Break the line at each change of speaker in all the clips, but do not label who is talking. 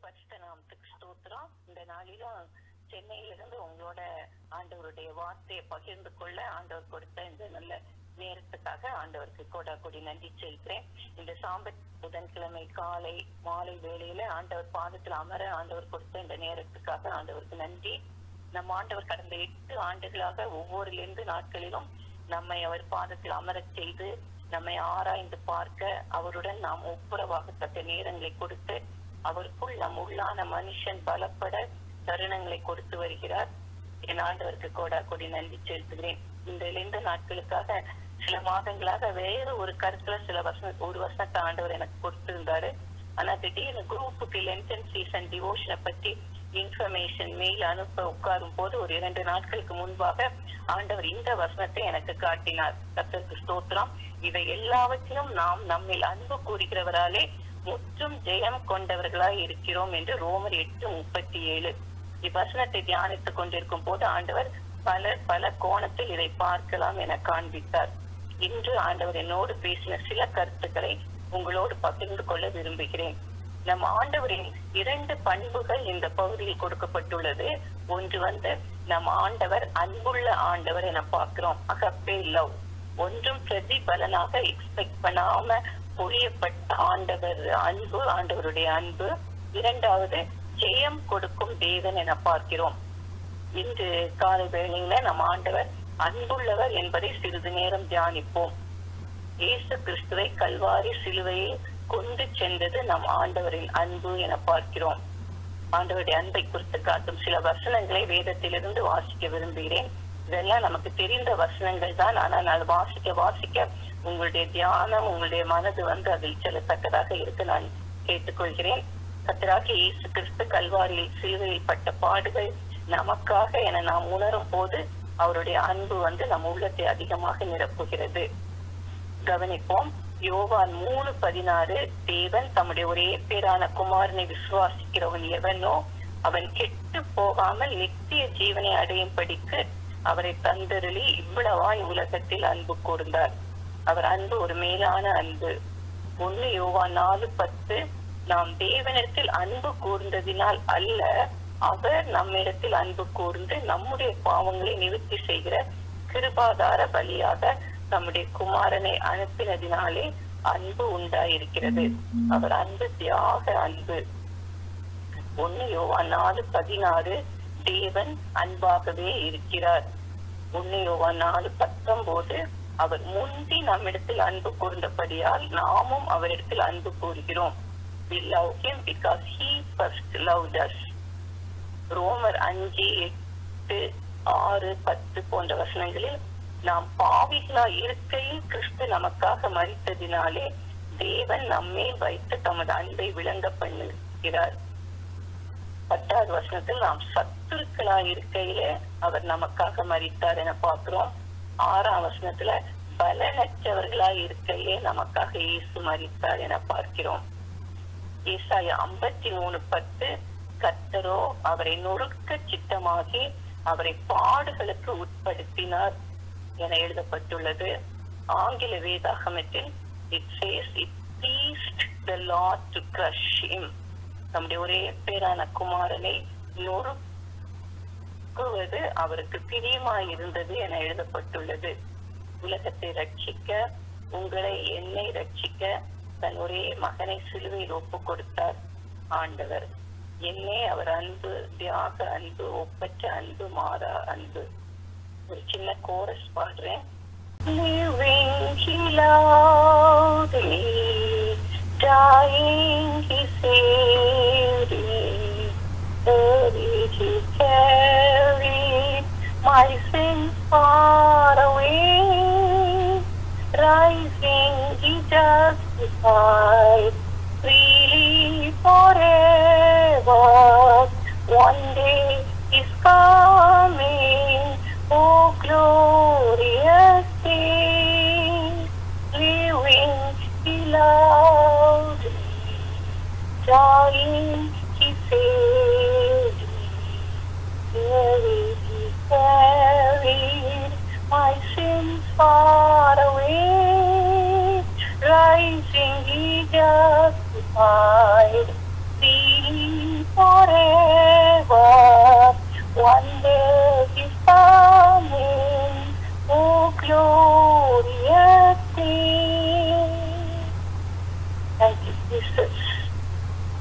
பரிசுத்த நாமத்துக்கு ஸ்தோத்திரம் இந்த நாளிலும் சென்னையிலிருந்து உங்களோட ஆண்டவருடைய வார்த்தையை பகிர்ந்து கொள்ள ஆண்டவர் கொடுத்த இந்த நல்ல நேரத்துக்காக ஆண்டவருக்கு கோடா கொடி நன்றி செலுத்துறேன் இந்த சாம்பத் புதன்கிழமை காலை மாலை வேளையில ஆண்டவர் பாதத்தில் அமர ஆண்டவர் கொடுத்த இந்த நேரத்துக்காக ஆண்டவருக்கு நன்றி நம் ஆண்டவர் கடந்த எட்டு ஆண்டுகளாக ஒவ்வொரு இருந்து நாட்களிலும் நம்மை அவர் பாதத்தில் அமரச் செய்து நம்மை ஆராய்ந்து பார்க்க அவருடன் நாம் ஒப்புரவாகத்தக்க நேரங்களை கொடுத்து அவருக்குள் நம் உள்ளான மனுஷன் பலப்பட தருணங்களை கொடுத்து வருகிறார் என் ஆண்டவருக்கு கோடா கொடி நன்றி செலுத்துகிறேன் இந்த இழந்த நாட்களுக்காக சில மாதங்களாக வேற ஒரு கருத்துல சில வருஷம் ஒரு வருஷத்தை ஆண்டவர் எனக்கு கொடுத்திருந்தாரு ஆனா திடீர்னு குரூப்புக்கு லென்டன் சீசன் டிவோஷனை பத்தி இன்ஃபர்மேஷன் மெயில் அனுப்ப உட்காரும் போது ஒரு இரண்டு நாட்களுக்கு முன்பாக ஆண்டவர் இந்த வசனத்தை எனக்கு காட்டினார் கர்த்தருக்கு ஸ்தோத்திரம் இவை எல்லாவற்றிலும் நாம் நம்மில் அன்பு கூறுகிறவராலே முற்றும் ஜெயம் கொண்டவர்களாய் இருக்கிறோம் என்று ரோமர் எட்டு முப்பத்தி ஏழு இவ்வசனத்தை தியானித்துக் கொண்டிருக்கும் போது ஆண்டவர் பல பல கோணத்தில் இதை பார்க்கலாம் என காண்பித்தார் இன்று ஆண்டவர் என்னோடு பேசின சில கருத்துக்களை உங்களோடு பகிர்ந்து கொள்ள விரும்புகிறேன் நம் ஆண்டவரின் இரண்டு பண்புகள் இந்த பகுதியில் கொடுக்கப்பட்டுள்ளது ஒன்று வந்து நம் ஆண்டவர் அன்புள்ள ஆண்டவர் என பார்க்கிறோம் அகப்பே லவ் ஒன்றும் பிரதிபலனாக எக்ஸ்பெக்ட் பண்ணாம புரியப்பட்ட ஆண்டவர் அன்பு ஆண்டவருடைய அன்பு இரண்டாவது ஜெயம் கொடுக்கும் தேவன் என பார்க்கிறோம் இன்று காலை வேளையில நம் ஆண்டவர் அன்புள்ளவர் என்பதை சிறிது நேரம் தியானிப்போம் இயேசு கிறிஸ்துவை கல்வாரி சிலுவையில் கொண்டு சென்றது நம் ஆண்டவரின் அன்பு என பார்க்கிறோம் ஆண்டவருடைய அன்பை குறித்து காட்டும் சில வசனங்களை வேதத்திலிருந்து வாசிக்க விரும்புகிறேன் இதெல்லாம் நமக்கு தெரிந்த வசனங்கள் தான் ஆனால் நான் வாசிக்க வாசிக்க உங்களுடைய தியானம் உங்களுடைய மனது வந்து அதில் செல்லத்தக்கதாக இருக்கு நான் கேட்டுக்கொள்கிறேன் கத்தராக இயேசு கிறிஸ்து கல்வாரியில் சிலுவையில் பட்ட பாடுகள் நமக்காக என நாம் உணரும் போது அவருடைய அன்பு வந்து நம் உள்ளத்தை அதிகமாக நிரப்புகிறது கவனிப்போம் யோவான் மூணு பதினாறு தேவன் தம்முடைய ஒரே பேரான குமாரனை விசுவாசிக்கிறவன் எவனோ அவன் கெட்டு போகாமல் நித்திய ஜீவனை அடையும் படிக்கு அவரை தந்தருளி இவ்வளவாய் உலகத்தில் அன்பு கூர்ந்தார் அவர் அன்பு ஒரு மேலான அன்பு ஒண்ணு யோவான் நாலு பத்து நாம் தேவனிடத்தில் அன்பு கூர்ந்ததினால் அல்ல அவர் நம்மிடத்தில் அன்பு கூர்ந்து நம்முடைய பாவங்களை நிவர்த்தி செய்கிற கிருபாதார பலியாக நம்முடைய குமாரனை அனுப்பினதினாலே அன்பு உண்டாயிருக்கிறது அவர் அன்பு தியாக அன்பு ஒன்னு யோவான் நாலு பதினாறு தேவன் அன்பாகவே இருக்கிறார் ஒன்னு யோவான் நாலு பத்தொன்பது அவர் முந்தி நம்மிடத்தில் அன்பு கூர்ந்தபடியால் நாமும் அவரிடத்தில் அன்பு கூறுகிறோம் we love him because he first loved us ரோமர் அஞ்சு எட்டு ஆறு பத்து போன்ற வசனங்களில் நாம் பாவிகளா இருக்கையில் கிறிஸ்து நமக்காக மறித்ததினாலே தேவன் நம்மே வைத்து தமது அன்பை விளங்க பண்ணுகிறார் பத்தாவது வசனத்தில் நாம் சத்துருக்களா இருக்கையிலே அவர் நமக்காக மறித்தார் என பார்க்கிறோம் ஆறாம் வசனத்துல பலனற்றவர்களா இருக்கையிலே நமக்காக இயேசு மறித்தார் என பார்க்கிறோம் ஏசாய ஐம்பத்தி மூணு பத்து கத்தரோ அவரை நொறுக்க சித்தமாகி அவரை பாடுகளுக்கு உட்படுத்தினார் என எழுதப்பட்டுள்ளது ஆங்கில வேதாகமத்தில் it says it pleased the Lord to crush him நம்முடைய ஒரே பேரான குமாரனை நொறுக்குவது அவருக்கு பிரியமாய் இருந்தது என எழுதப்பட்டுள்ளது உலகத்தை ரட்சிக்க உங்களை என்னை ரட்சிக்க தன் ஒரே மகனை சிலுவையில் ஒப்பு கொடுத்தார் ஆண்டவர் என்னே அவர் அன்பு தியாக அன்பு ஒப்பற்ற அன்பு மாறா அன்பு ஒரு சின்ன கோரஸ் பாடுறேன் Living he loved me, dying he saved me, buried he carried my sins far away, rising he justified freely forever. One day is coming, oh glorious day, living he loved me, dying he saved me, buried he carried my sins far away, rising he justified, freely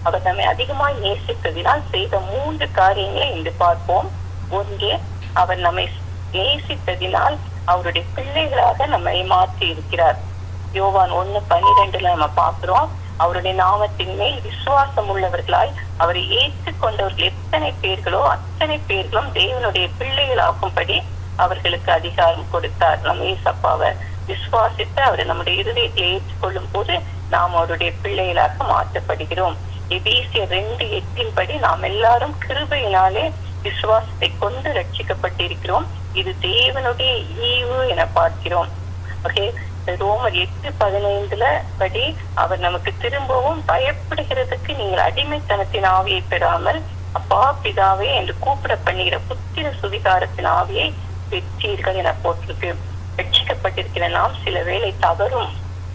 அவர் நம்மை அதிகமாய் நேசித்ததினால் செய்த மூன்று காரியங்களை இன்று பார்ப்போம் ஒன்று அவர் நம்மை நேசித்ததினால் அவருடைய பிள்ளைகளாக நம்மை மாற்றி இருக்கிறார் யோவான் ஒண்ணு பன்னிரெண்டுல நம்ம பார்க்கிறோம் அவருடைய நாமத்தின் மேல் விசுவாசம் உள்ளவர்களாய் அவரை ஏற்றுக்கொண்டவர்கள் எத்தனை பேர்களோ அத்தனை பேர்களும் தேவனுடைய பிள்ளைகளாகும்படி அவர்களுக்கு அதிகாரம் கொடுத்தார் நம்ம ஏசப்பாவை விசுவாசித்து அவரை நம்முடைய இருதயத்தை ஏற்றுக்கொள்ளும் போது நாம் அவருடைய பிள்ளைகளாக மாற்றப்படுகிறோம் எபேசிய ரெண்டு எட்டின் படி நாம் எல்லாரும் கிருபையினாலே விசுவாசத்தை கொண்டு ரட்சிக்கப்பட்டிருக்கிறோம் இது தேவனுடைய ஈவு என பார்க்கிறோம் ஓகே ரோமர் எட்டு பதினைந்துல படி அவர் நமக்கு திரும்பவும் பயப்படுகிறதுக்கு நீங்கள் அடிமைத்தனத்தின் ஆவியை பெறாமல் அப்பா பிதாவே என்று கூப்பிட பண்ணுகிற புத்திர சுவிகாரத்தின் ஆவியை பெற்றீர்கள் என போட்டிருக்கு ரட்சிக்கப்பட்டிருக்கிற நாம் சில வேளை தவறும்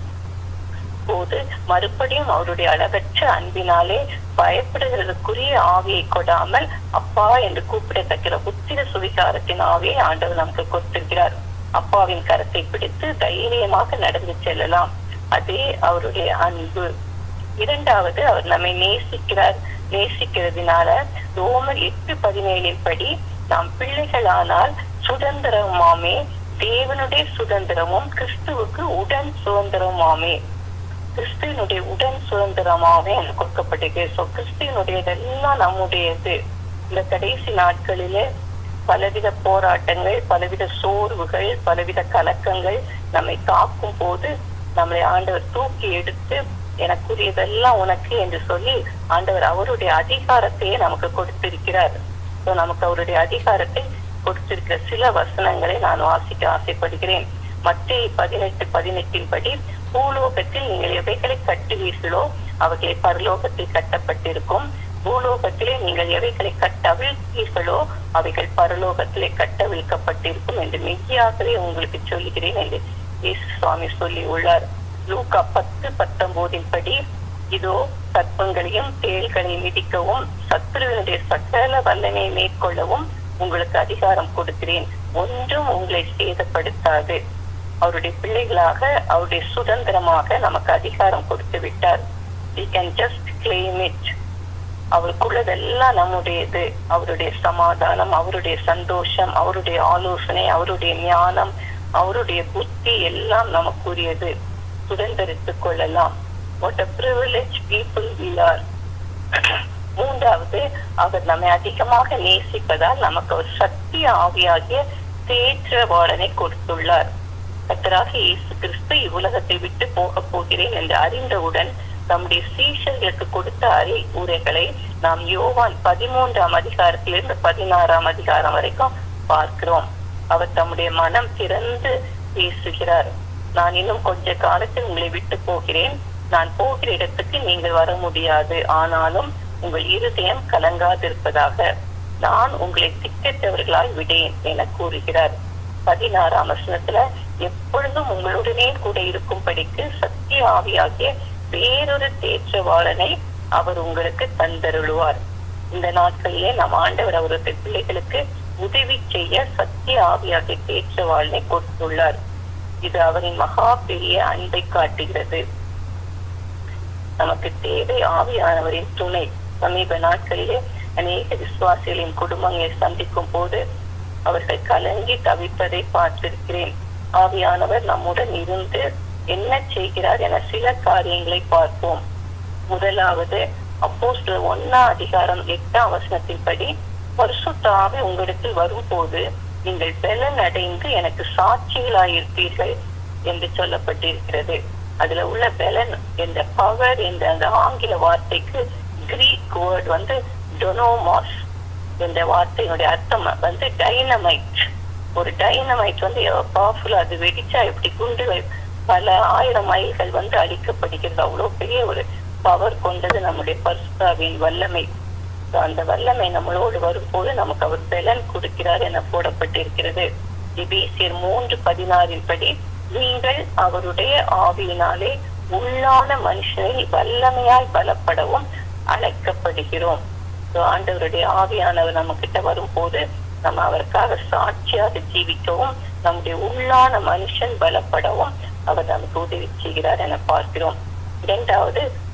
போது மறுபடியும் அவருடைய அளவற்ற அன்பினாலே பயப்படுகிறதுக்குரிய ஆவியை கொடாமல் அப்பா என்று கூப்பிடத்தக்கிற புத்திர சுவிகாரத்தின் ஆவியை ஆண்டவர் நமக்கு கொடுத்திருக்கிறார் அப்பாவின் கரத்தை பிடித்து தைரியமாக நடந்து செல்லலாம் அதே அவருடைய அன்பு இரண்டாவது அவர் நம்மை நேசிக்கிறார் நேசிக்கிறதுனால ரோமர் எட்டு பதினேழின் படி நாம் பிள்ளைகளானால் சுதந்திரமாமே தேவனுடைய சுதந்திரமும் கிறிஸ்துவுக்கு உடன் சுதந்திரமாமே கிறிஸ்துவனுடைய உடன் சுதந்திரமாவே எனக்கு கொடுக்கப்பட்டிருக்கு சோ கிறிஸ்துவனுடையதெல்லாம் நம்முடையது இந்த கடைசி நாட்களிலே பலவித போராட்டங்கள் பலவித சோர்வுகள் பலவித கலக்கங்கள் நம்மை தாக்கும் போது நம்மளை ஆண்டவர் தூக்கி எடுத்து எனக்குரியதெல்லாம் உனக்கு என்று சொல்லி ஆண்டவர் அவருடைய அதிகாரத்தையே நமக்கு கொடுத்திருக்கிறார் சோ நமக்கு அவருடைய அதிகாரத்தை கொடுத்திருக்கிற சில வசனங்களை நான் வாசிக்க ஆசைப்படுகிறேன் மத்திய பதினெட்டு பதினெட்டின் படி பூலோகத்தில் நீங்கள் எவைகளை கட்டுவீர்களோ அவைகளை பரலோகத்தில் கட்டப்பட்டிருக்கும் பூலோகத்திலே நீங்கள் எவைகளை கட்டவிழ்த்தீர்களோ அவைகள் பரலோகத்திலே கட்டவிழ்க்கப்பட்டிருக்கும் என்று மெய்யாகவே உங்களுக்கு சொல்லுகிறேன் என்று இயேசு சுவாமி சொல்லி உள்ளார் லூக்கா பத்து பத்தொன்பதின் படி இதோ சர்ப்பங்களையும் தேள்களையும் மிதிக்கவும் சத்துருவினுடைய சகல வல்லமையை மேற்கொள்ளவும் உங்களுக்கு அதிகாரம் கொடுக்கிறேன் ஒன்றும் உங்களை சேதப்படுத்தாது அவருடைய பிள்ளைகளாக அவருடைய சுதந்திரமாக நமக்கு அதிகாரம் கொடுத்து விட்டார் we can just claim it அவருக்குள்ளதெல்லாம் நம்முடையது அவருடைய சமாதானம் அவருடைய சந்தோஷம் அவருடைய ஆலோசனை அவருடைய ஞானம் அவருடைய புத்தி எல்லாம் நமக்குரியது சுதந்திரித்துக் கொள்ளலாம் what a privilege people we are மூன்றாவது அவர் நம்மை அதிகமாக நேசிப்பதால் நமக்கு ஒரு சத்திய ஆவியாகிய தேற்றவாளனை கொடுத்துள்ளார் கத்தராக இயேசு கிறிஸ்து இவ்வுலகத்தை விட்டு போக போகிறேன் என்று அறிந்தவுடன் நம்முடைய சீஷர்களுக்கு கொடுத்த அறிவுரைகளை நாம் யோவான் பதிமூன்றாம் அதிகாரத்திலிருந்து பதினாறாம் அதிகாரம் வரைக்கும் பார்க்கிறோம் அவர் தம்முடைய மனம் திறந்து பேசுகிறார் நான் இன்னும் கொஞ்ச காலத்தில் உங்களை விட்டு போகிறேன் நான் போகிற இடத்துக்கு நீங்கள் வர முடியாது ஆனாலும் உங்கள் இருதயம் கலங்காதிருப்பதாக நான் உங்களை திக்கற்றவர்களாய் விடேன் என கூறுகிறார் பதினாறாம் வசனத்துல எப்பொழுதும் உங்களுடனே கூட இருக்கும்படிக்கு சத்திய ஆவியாகிய வேறொரு தேற்றவாளனை அவர் உங்களுக்கு தந்தருளுவார் இந்த நாட்களிலே நம் ஆண்டவர் அவருடைய பிள்ளைகளுக்கு உதவி செய்ய சத்திய ஆவியாகிய தேற்றவாளனை கொடுத்துள்ளார் இது அவரின் மகா பெரிய அன்பை காட்டுகிறது நமக்கு தேவை ஆவியானவரின் துணை சமீப நாட்களிலே அநேக விசுவாசிகளின் குடும்பங்களை சந்திக்கும் போது அவர்கள் கலங்கி தவிப்பதை பார்த்திருக்கிறேன் ஆவியானவர் நம்முடன் இருந்து என்ன செய்கிறார் என சில காரியங்களை பார்ப்போம் முதலாவது அப்போ ஒன்னா அதிகாரம் எட்டாம் வசனத்தின்படி பரிசுத்தாவே உங்களிடத்தில் வரும்போது நீங்கள் பலன் அடைந்து எனக்கு சாட்சிகளாயிருப்பீர்கள் என்று சொல்லப்பட்டிருக்கிறது அதுல உள்ள பலன் என்ற பவர் என்ற அந்த ஆங்கில வார்த்தைக்கு கிரீக் வேர்ட் வந்து டொனோமாஸ் என்ற வார்த்தையினுடைய அர்த்தம் வந்து டைனமைட் ஒரு டைனமைட் வந்து பவர்ஃபுல் அது வெடிச்சா எப்படி குண்டு பல ஆயிரம் மைல்கள் வந்து அழிக்கப்படுகிறது அவ்வளவு பெரிய ஒரு பவர் கொண்டது நம்முடைய பரிசுத்தாவின் வல்லமை அந்த வல்லமை நம்மளோடு வரும்போது நமக்கு அவர் பலன் கொடுக்கிறார் என போடப்பட்டிருக்கிறது எபேசியர் மூன்று பதினாறின் படி நீங்கள் அவருடைய ஆவியினாலே உள்ளான மனுஷனை வல்லமையால் பலப்படவும் அழைக்கப்படுகிறோம் ஆண்டவருடைய ஆவியானவர் நம்ம கிட்ட வரும்போது நம்ம அவருக்காக சாட்சியாக ஜீவிக்கவும் நம்முடைய உள்ளான மனுஷன் பலப்படவும் அவர் நமக்கு உதவி செய்கிறார் என பார்க்கிறோம் இரண்டாவது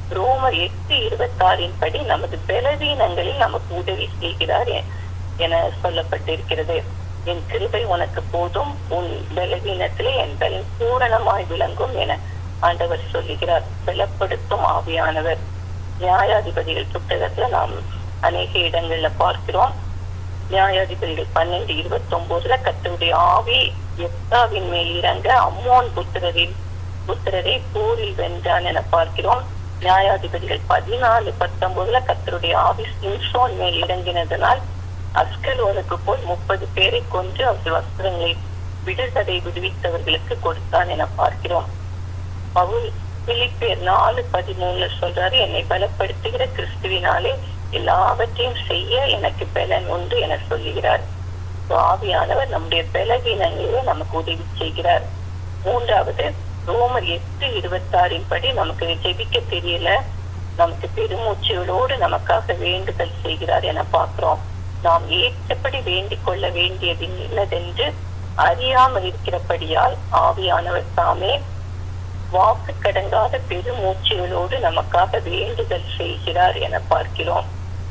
ரோமர் எட்டு இருபத்தாறின் படி நமது பலவீனங்களில் நமக்கு உதவி செய்கிறார் எ- என சொல்லப்பட்டிருக்கிறது என் கிருபை உனக்கு போதும் உன் பலவீனத்திலே என் பலன் பூரணமாய் விளங்கும் என ஆண்டவர் சொல்லுகிறார் பலப்படுத்தும் ஆவியானவர் நியாயாதிபதிகள் புத்தகத்துல நாம் அநேக இடங்கள்ல பார்க்கிறோம் நியாயாதிபதிகள் பன்னெண்டு இருபத்தி ஒன்பதுல கத்தருடைய ஆவி எப்தாவின் மேல் இறங்க அம்மோன் புத்திரரின் புத்திரரை போரில் வென்றான் என பார்க்கிறோம் நியாயாதிபதிகள் பதினாலு பத்தொன்பதுல கத்தருடைய ஆவி சிம்சோன் மேல் இறங்கினதனால் அஸ்கலோனுக்கு போய் முப்பது பேரை கொன்று அவர்கள் வஸ்திரங்களை விடுதலை விடுவித்தவர்களுக்கு கொடுத்தான் என பார்க்கிறோம் பவுல் பிலிப்பியர் நாலு பதிமூணுல சொல்றாரு என்னை பலப்படுத்துகிற கிறிஸ்துவினாலே எல்லாவற்றையும் செய்ய எனக்கு பலன் உண்டு என சொல்லுகிறார் So, ஆவியானவர் நம்முடைய பலவீனங்களிலே நமக்கு உதவி செய்கிறார் மூன்றாவது ரோமர் எட்டு இருபத்தாறின் படி நமக்கு ஜெபிக்க தெரியல நமக்கு பெருமூச்சுகளோடு நமக்காக வேண்டுதல் செய்கிறார் என பார்க்கிறோம் நாம் ஏற்றபடி வேண்டிக் கொள்ள வேண்டியது இன்னதென்று அறியாமல் இருக்கிறபடியால் ஆவியானவர் தாமே வாக்கு கடங்காத பெருமூச்சுகளோடு நமக்காக வேண்டுதல் செய்கிறார் என பார்க்கிறோம்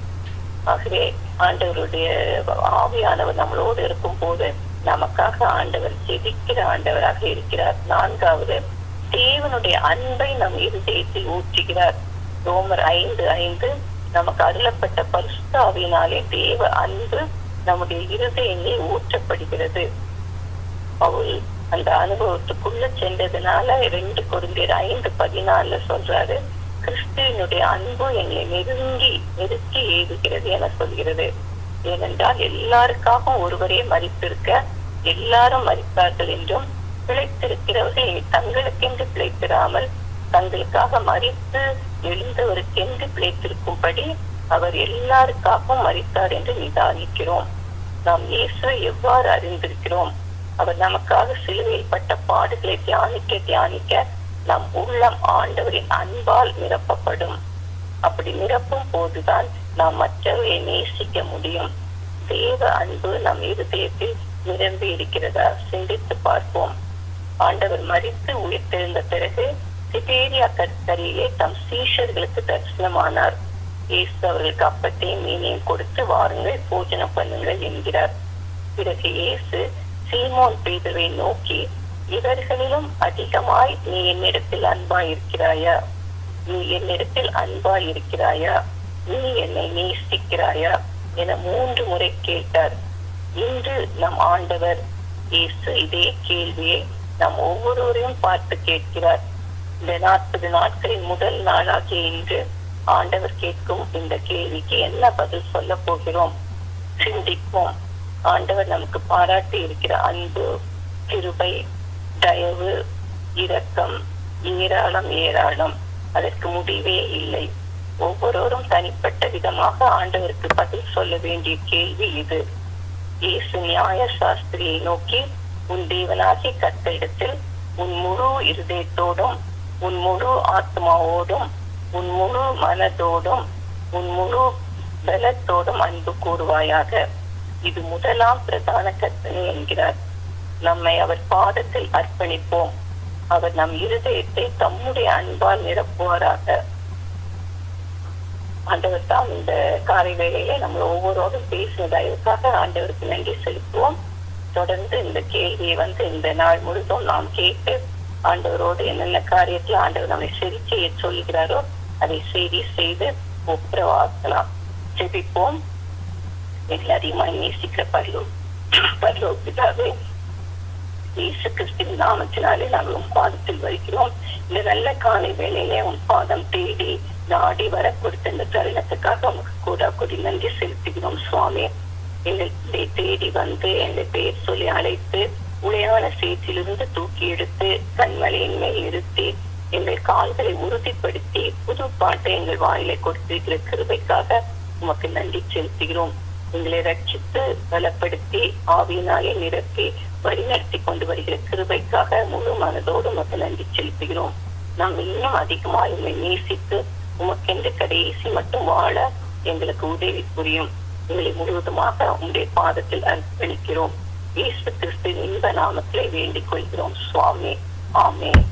ஆகவே ஆண்டவருடைய ஆவியானவர் நம்மளோடு இருக்கும் போது நமக்காக ஆண்டவர் ஜெபிக்கிற ஆண்டவராக இருக்கிறார் நான்காவது தேவனுடைய அன்பை நம் இருதயத்தில் ஊற்றுகிறார் ரோமர் ஐந்து ஐந்து நமக்கு அருளப்பட்ட பரிசுத்தாவினாலே தேவ அன்பு நம்முடைய இருதயங்களில் ஊற்றப்படுகிறது பவுல் அந்த அனுபவத்துக்குள்ள சென்றதுனால ரெண்டு குருந்தியர் ஐந்து பதினாலுல சொல்றாரு கிறிஸ்துவனுடைய அன்பு எங்களை நெருங்கி நெருக்கி ஏவுகிறது என சொல்கிறது ஏனென்றால் எல்லாருக்காகவும் ஒருவரே மறித்திருக்க எல்லாரும் மறித்தார்கள் என்றும் பிழைத்திருக்கிறவர்கள் தங்களுக்கென்று பிழைத்திராமல் தங்களுக்காக மறித்து எழுந்தவருக்கென்று பிழைத்திருக்கும்படி அவர் எல்லாருக்காகவும் மறித்தார் என்று நிதானிக்கிறோம் நாம் இயேசுவை எவ்வாறு அறிந்திருக்கிறோம் அவர் நமக்காக சிலுவையில் பட்ட பாடுகளை தியானிக்க தியானிக்க நம் உள்ளம் ஆண்டவரின் அன்பால் நிரப்பப்படும் அப்படி நிரப்பும் போதுதான் நாம் மற்றவரை நேசிக்க முடியும் தேவ அன்பு நம் இருதயத்தில் நிரம்பி இருக்கிறதா சிந்தித்து பார்ப்போம் ஆண்டவர் மறித்து உயிர்த்தெழுந்த பிறகு சிபேரியா கடற்கரையிலே தம் சீஷர்களுக்கு தரிசனமானார் இயேசு அவர்களுக்கு அப்பத்தையும் மீனையும் கொடுத்து வாருங்கள் பூஜனம் பண்ணுங்கள் என்கிறார் பிறகு இயேசு சீமோன் பேதுவை நோக்கி இவர்களிலும் அதிகமாய் நீ என்னிடத்தில் அன்பாய் இருக்கிறாயா நீ என்னிடத்தில் அன்பாய் இருக்கிறாயா நீ என்னை நேசிக்கிறாயா என மூன்று முறை கேட்டார் இன்று நம் ஆண்டவர் இயேசு இதே கேள்வியை நம் ஒவ்வொருவரையும் பார்த்து கேட்கிறார் இந்த நாற்பது நாட்களின் முதல் நாளாகிய இன்று ஆண்டவர் கேட்கும் இந்த கேள்விக்கு என்ன பதில் சொல்ல போகிறோம் சிந்திப்போம் ஆண்டவர் நமக்கு பாராட்டி இருக்கிற அன்பு கிருபை தயவு இரக்கம் ஏராளம் ஏராளம் அதற்கு முடிவே இல்லை ஒவ்வொருவரும் தனிப்பட்ட விதமாக ஆண்டவருக்கு பதில் சொல்ல வேண்டிய கேள்வி இது இயேசு நியாய சாஸ்திரியை நோக்கி உன் தேவனாகிய கர்த்தரிடத்தில் உன் முழு இருதயத்தோடும் உன் முழு ஆத்மாவோடும் உன் முழு மனதோடும் உன் முழு பலத்தோடும் அன்பு கூறுவாயாக இது முதலாம் பிரதான கற்பனை என்கிறார் நம்மை அவர் பாதத்தில் அர்ப்பணிப்போம் அவர் நம் இருதயத்தை தம்முடைய அன்பால் நிரப்புவாராக ஆண்டவர் தாம் இந்த காலை வேளையிலே நம்ம ஒவ்வொருவரும் பேசின தயவுக்காக ஆண்டவருக்கு நன்றி செலுத்துவோம் தொடர்ந்து இந்த கேள்வியை வந்து இந்த நாள் முழுதும் நாம் கேட்டு ஆண்டவரோடு என்னென்ன காரியத்தில் ஆண்டவர் நம்மை சரி செய்ய சொல்லுகிறாரோ அதை சரி செய்து ஒப்புரவாக்கலாம் ஜெபிப்போம் எங்களை அதிகமாக நேசிக்கிற பல்லோ பல்லோ பிதாவே இயேசு கிறிஸ்துவின் நாமத்தினாலே நாங்கள் உன் பாதத்தில் வருகிறோம் இந்த நல்ல காலை வேளையிலே உன் பாதம் தேடி நாடி வர கொடுத்த இந்த தருணத்துக்காக உமக்கு கூட கொடி நன்றி செலுத்துகிறோம் சுவாமி எங்களை தேடி வந்து எங்களை பெயர் சொல்லி அழைத்து உளையான சேற்றிலிருந்து தூக்கி எடுத்து கண்மலையின் மேல் நிறுத்தி எங்கள் கால்களை உறுதிப்படுத்தி புது பாட்டை எங்கள் வாயிலை கொடுத்திருக்கிற கிருபைக்காக உமக்கு நன்றி செலுத்துகிறோம் எங்களை ரட்சித்து பலப்படுத்தி ஆவியினாலே நிரப்பி வழிநடத்தி கொண்டு வருகிற கிருபைக்காக முழு மனதோடு உமக்கு நன்றி செலுத்துகிறோம் நாம் இன்னும் அதிகமாக உண்மை நேசித்து உமக்கென்று கடைசி மட்டும் வாழ எங்களுக்கு உதவி புரியும் எங்களை முழுவதுமாக உங்களுடைய பாதத்தில் அர்ப்பணிக்கிறோம் இயேசு கிறிஸ்து இன்ப நாமத்திலே வேண்டிக் கொள்கிறோம் சுவாமி ஆமென்